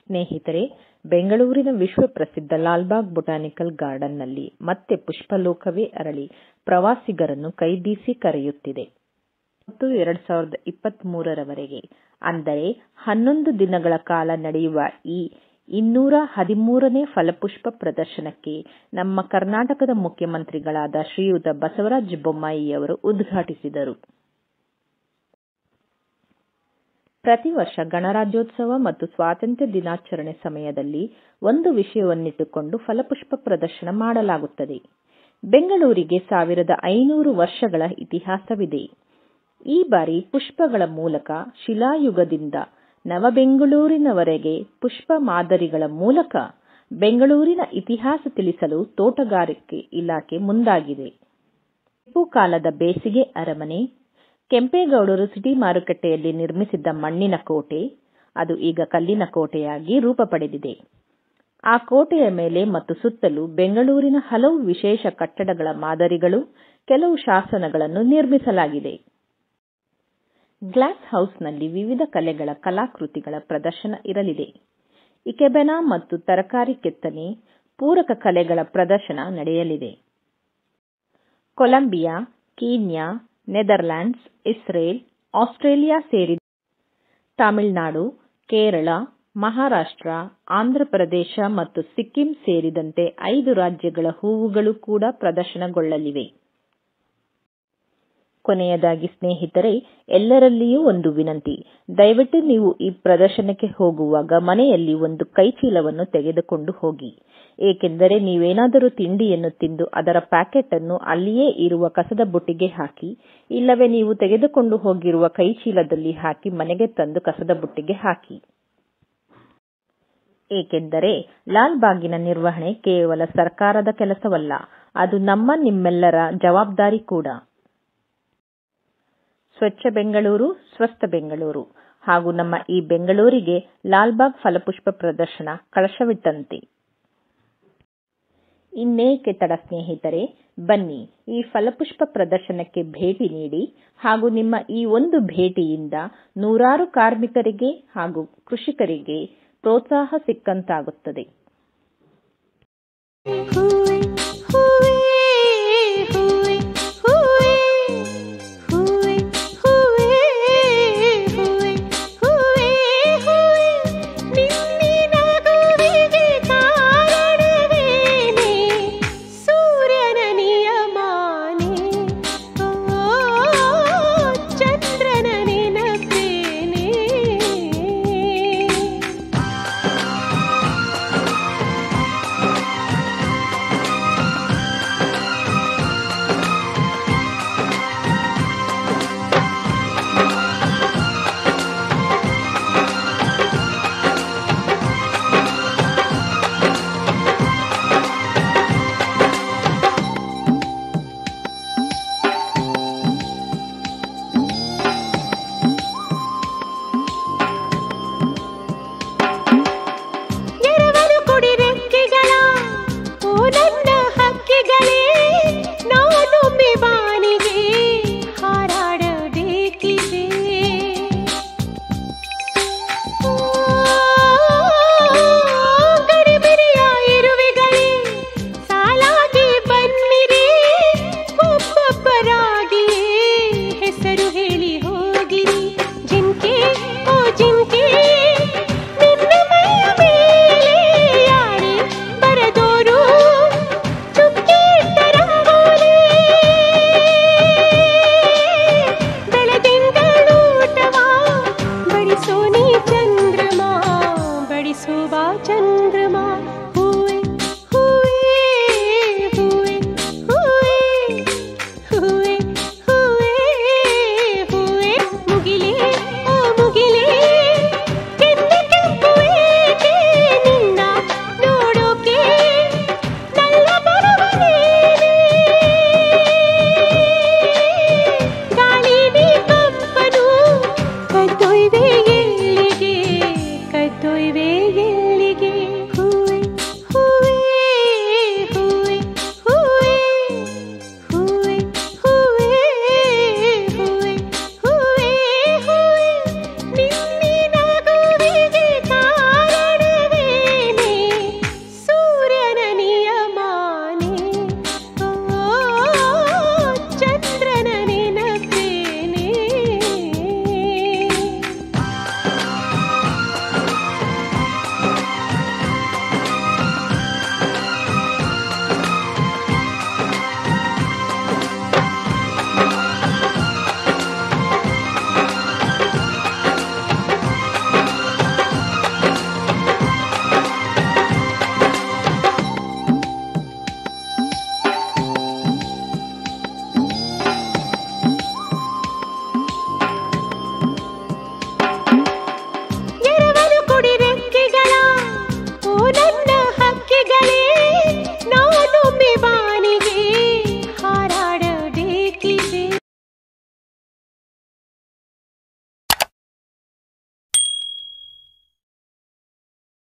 ಸ್ನೇಹಿತರೆ ಬೆಂಗಳೂರಿನ ವಿಶ್ವಪ್ರಸಿದ್ಧ ಲಾಲ್ಬಾಗ್ ಬೊಟಾನಿಕಲ್ ಗಾರ್ಡನ್ನಲ್ಲಿ ಮತ್ತೆ ಪುಷ್ಪಲೋಕವೇ ಅರಳಿ ಪ್ರವಾಸಿಗರನ್ನು ಕೈಬೀಸಿ ಕರೆಯುತ್ತಿದೆ ಮತ್ತು ಎರಡ್ ಸಾವಿರದ ಇಪ್ಪತ್ಮೂರರವರೆಗೆ ಅಂದರೆ ಹನ್ನೊಂದು ದಿನಗಳ ಕಾಲ ನಡೆಯುವ ಈ ಇನ್ನೂರ ಹದಿಮೂರನೇ ಫಲಪುಷ್ಪ ಪ್ರದರ್ಶನಕ್ಕೆ ನಮ್ಮ ಕರ್ನಾಟಕದ ಮುಖ್ಯಮಂತ್ರಿಗಳಾದ ಶ್ರೀಯುತ ಬಸವರಾಜ ಬೊಮ್ಮಾಯಿಯವರು ಉದ್ಘಾಟಿಸಿದರು ಪ್ರತಿ ವರ್ಷ ಗಣರಾಜ್ಯೋತ್ಸವ ಮತ್ತು ಸ್ವಾತಂತ್ರ್ಯ ದಿನಾಚರಣೆ ಸಮಯದಲ್ಲಿ ಒಂದು ವಿಷಯವನ್ನಿಟ್ಟುಕೊಂಡು ಫಲಪುಷ್ಪ ಪ್ರದರ್ಶನ ಮಾಡಲಾಗುತ್ತದೆ ಬೆಂಗಳೂರಿಗೆ ಸಾವಿರದ ಐನೂರು ವರ್ಷಗಳ ಇತಿಹಾಸವಿದೆ ಈ ಬಾರಿ ಪುಷ್ಪಗಳ ಮೂಲಕ ಶಿಲಾಯುಗದಿಂದ ನವಬೆಂಗಳೂರಿನವರೆಗೆ ಪುಷ್ಪ ಮಾದರಿಗಳ ಮೂಲಕ ಬೆಂಗಳೂರಿನ ಇತಿಹಾಸ ತಿಳಿಸಲು ತೋಟಗಾರಿಕೆ ಇಲಾಖೆ ಮುಂದಾಗಿದೆ ಟಿಪ್ಪು ಕಾಲದ ಬೇಸಿಗೆ ಅರಮನೆ ಕೆಂಪೇಗೌಡರು ಸಿಟಿ ಮಾರುಕಟ್ಟೆಯಲ್ಲಿ ನಿರ್ಮಿಸಿದ್ದ ಮಣ್ಣಿನ ಕೋಟೆ ಅದು ಈಗ ಕಲ್ಲಿನ ಕೋಟೆಯಾಗಿ ರೂಪ ಪಡೆದಿದೆ ಆ ಕೋಟೆಯ ಮೇಲೆ ಮತ್ತು ಸುತ್ತಲೂ ಬೆಂಗಳೂರಿನ ಹಲವು ವಿಶೇಷ ಕಟ್ಟಡಗಳ ಮಾದರಿಗಳು ಕೆಲವು ಶಾಸನಗಳನ್ನು ನಿರ್ಮಿಸಲಾಗಿದೆ ಗ್ಲಾಸ್ ಹೌಸ್ನಲ್ಲಿ ವಿವಿಧ ಕಲೆಗಳ ಕಲಾಕೃತಿಗಳ ಪ್ರದರ್ಶನ ಇರಲಿದೆ ಇಕೆಬೆನಾ ಮತ್ತು ತರಕಾರಿ ಕೆತ್ತನೆ ಪೂರಕ ಕಲೆಗಳ ಪ್ರದರ್ಶನ ನಡೆಯಲಿದೆ Colombia Kenya Netherlands Israel Australia ಸೇರಿದಂತೆ ತಮಿಳುನಾಡು ಕೇರಳ ಮಹಾರಾಷ್ಟ್ರ ಆಂಧ್ರಪ್ರದೇಶ ಮತ್ತು ಸಿಕ್ಕಿಂ ಸೇರಿದಂತೆ ಐದು ರಾಜ್ಯಗಳ ಹೂವುಗಳು ಕೂಡ ಪ್ರದರ್ಶನಗೊಳ್ಳಲಿವೆ ಕೊನೆಯದಾಗಿ ಸ್ನೇಹಿತರೆ ಎಲ್ಲರಲ್ಲಿಯೂ ಒಂದು ವಿನಂತಿ ದಯವಿಟ್ಟು ನೀವು ಈ ಪ್ರದರ್ಶನಕ್ಕೆ ಹೋಗುವಾಗ ಮನೆಯಲ್ಲಿ ಒಂದು ಕೈಚೀಲವನ್ನು ತೆಗೆದುಕೊಂಡು ಹೋಗಿ ಏಕೆಂದರೆ ನೀವೇನಾದರೂ ತಿಂಡಿಯನ್ನು ತಿಂದು ಅದರ ಪ್ಯಾಕೆಟ್ ಅನ್ನು ಅಲ್ಲಿಯೇ ಇರುವ ಕಸದ ಬುಟ್ಟಿಗೆ ಹಾಕಿ ಇಲ್ಲವೇ ನೀವು ತೆಗೆದುಕೊಂಡು ಹೋಗಿರುವ ಕೈಚೀಲದಲ್ಲಿ ಹಾಕಿ ಮನೆಗೆ ತಂದು ಕಸದ ಬುಟ್ಟಿಗೆ ಹಾಕಿ ಏಕೆಂದರೆ ಲಾಲ್ ಬಾಗಿನ ನಿರ್ವಹಣೆ ಕೇವಲ ಸರ್ಕಾರದ ಕೆಲಸವಲ್ಲ ಅದು ನಮ್ಮ ನಿಮ್ಮೆಲ್ಲರ ಜವಾಬ್ದಾರಿ ಕೂಡ ಸ್ವಚ್ಛ ಬೆಂಗಳೂರು ಸ್ವಸ್ಥ ಬೆಂಗಳೂರು ಹಾಗೂ ನಮ್ಮ ಈ ಬೆಂಗಳೂರಿಗೆ ಲಾಲ್ಬಾಗ್ ಫಲಪುಷ್ಪ ಪ್ರದರ್ಶನ ಕಳಶವಿಟ್ಟಂತೆ ಇನ್ನೇಕೆ ತಡ ಸ್ನೇಹಿತರೆ ಬನ್ನಿ ಈ ಫಲಪುಷ್ಪ ಪ್ರದರ್ಶನಕ್ಕೆ ಭೇಟಿ ನೀಡಿ ಹಾಗೂ ನಿಮ್ಮ ಈ ಒಂದು ಭೇಟಿಯಿಂದ ನೂರಾರು ಕಾರ್ಮಿಕರಿಗೆ ಹಾಗೂ ಕೃಷಿಕರಿಗೆ ಪ್ರೋತ್ಸಾಹ ಸಿಕ್ಕಂತಾಗುತ್ತದೆ